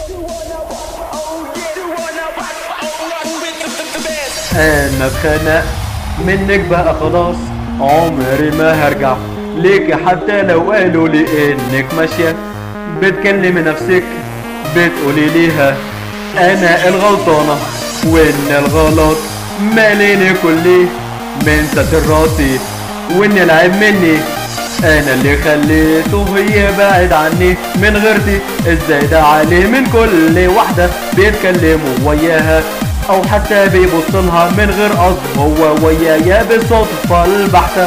انا اتخنق منك بقى خلاص عمري ما هرجع ليك حتى لو قالوا لي انك ماشية بتكلمي نفسك بتقولي ليها انا الغلطانة وان الغلط ماليني كلي من ستر راسي وان العيب مني انا اللي خليته هي بعد عني من غيرتي ازاي ده عليه من كل واحدة بيتكلموا وياها او حتى بيبصلها من غير قصد هو ويايا بالصدفة البحتة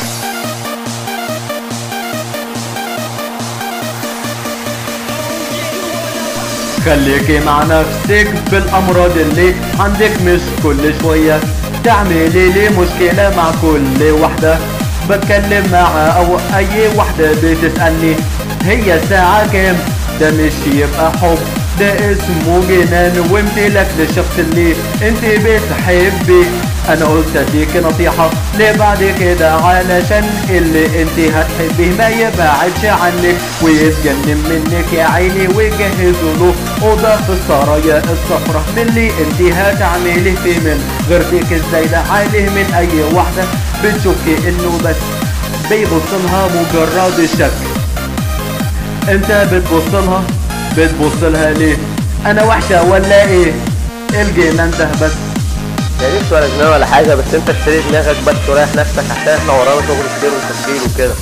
خليكي مع نفسك بالامراض اللي عندك مش كل شوية تعملي لي مشكلة مع كل واحدة بتكلم مع او اي واحدة بتسألني هي الساعة كام ده مش يبقى حب ده اسمه جنان وامتلاك للشخص اللي انت بتحبي انا قلت اديك نصيحة لبعد كده علشان اللي انت هتحبيه ما يبعدش عنك ويتجنن منك يا عيني وجهزوا له اوضة في السرايا الصفرة من اللي انت هتعملي فيه من غيرتك ازاي ده عليه من اي واحدة بتشوفي انه بس بيبصلها مجرد الشك انت بتبصلها بتبصلها ليه انا وحشة ولا ايه الجنان ده بس يعني مش ولا جنان ولا حاجة بس انت اشتري دماغك بس وريح نفسك عشان احنا ورانا شغل كتير وتسجيل وكده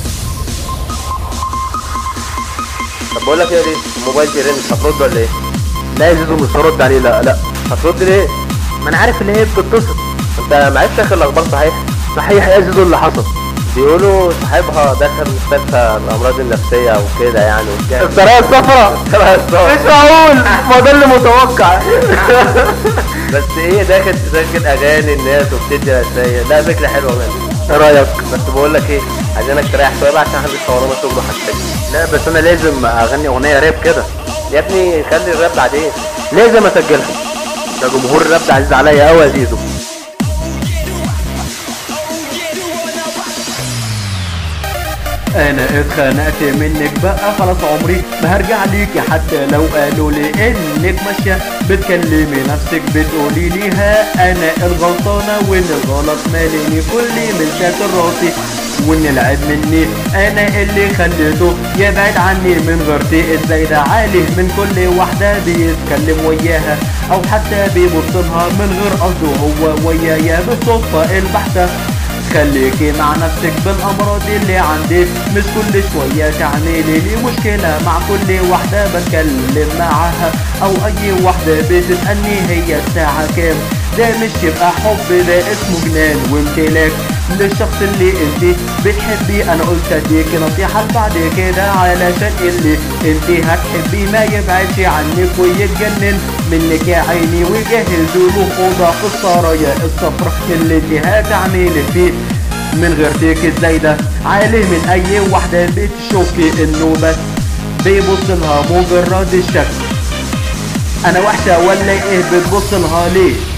طب بقول لك ايه دي الموبايل بيرن مش هترد ولا ايه؟ لا يا زيزو مش هرد عليه لا لا هترد ليه؟ ما انا عارف ان هي بتتصل انت ما عرفتش اخر الاخبار صحيح؟ صحيح يا زيزو اللي حصل بيقولوا صاحبها دخل مستشفى الامراض النفسيه وكده يعني وكده السرايا الصفراء السرايا الصفراء. مش معقول ما ده اللي متوقع بس ايه داخل تسجل اغاني الناس وبتدي رسايل لا فكره حلوه منك ايه رايك بس بقول لك ايه عايزينك تريح شويه بقى عشان احنا لسه ورانا شغل وهنسجل لا بس انا لازم اغني اغنيه راب كده يا ابني خلي الراب بعدين لازم اسجلها ده جمهور الراب ده عزيز عليا قوي يا زيزو انا اتخنقت منك بقى خلاص عمري ما هرجع ليكي حتى لو قالوا لي انك ماشيه بتكلمي نفسك بتقولي ليها انا الغلطانه وان الغلط ماليني كلي من ساتر راسي وان العيب مني انا اللي خليته يبعد عني من غيرتي ازاي ده عليه من كل واحده بيتكلم وياها او حتى بيبصلها من غير قصده هو ويايا بالصدفه البحته خليكي مع نفسك بالامراض اللي عندك مش كل شوية تعملي لي مشكلة مع كل واحدة بتكلم معاها او اي واحدة بتسألني هي الساعة كام ده مش يبقى حب ده اسمه جنان وامتلاك للشخص اللي انت بتحبيه انا قلت اديك نصيحة بعد كده علشان اللي انت هتحبيه ما يبعدش عنك ويتجنن منك يا عيني وجهزوا له اوضة في السرايا الصفرا اللي انت هتعملي فيه من غيرتك ازاي ده عليه من اي واحدة بتشوفي انه بس بيبص لها مجرد الشك انا وحشة ولا ايه بتبص لها ليه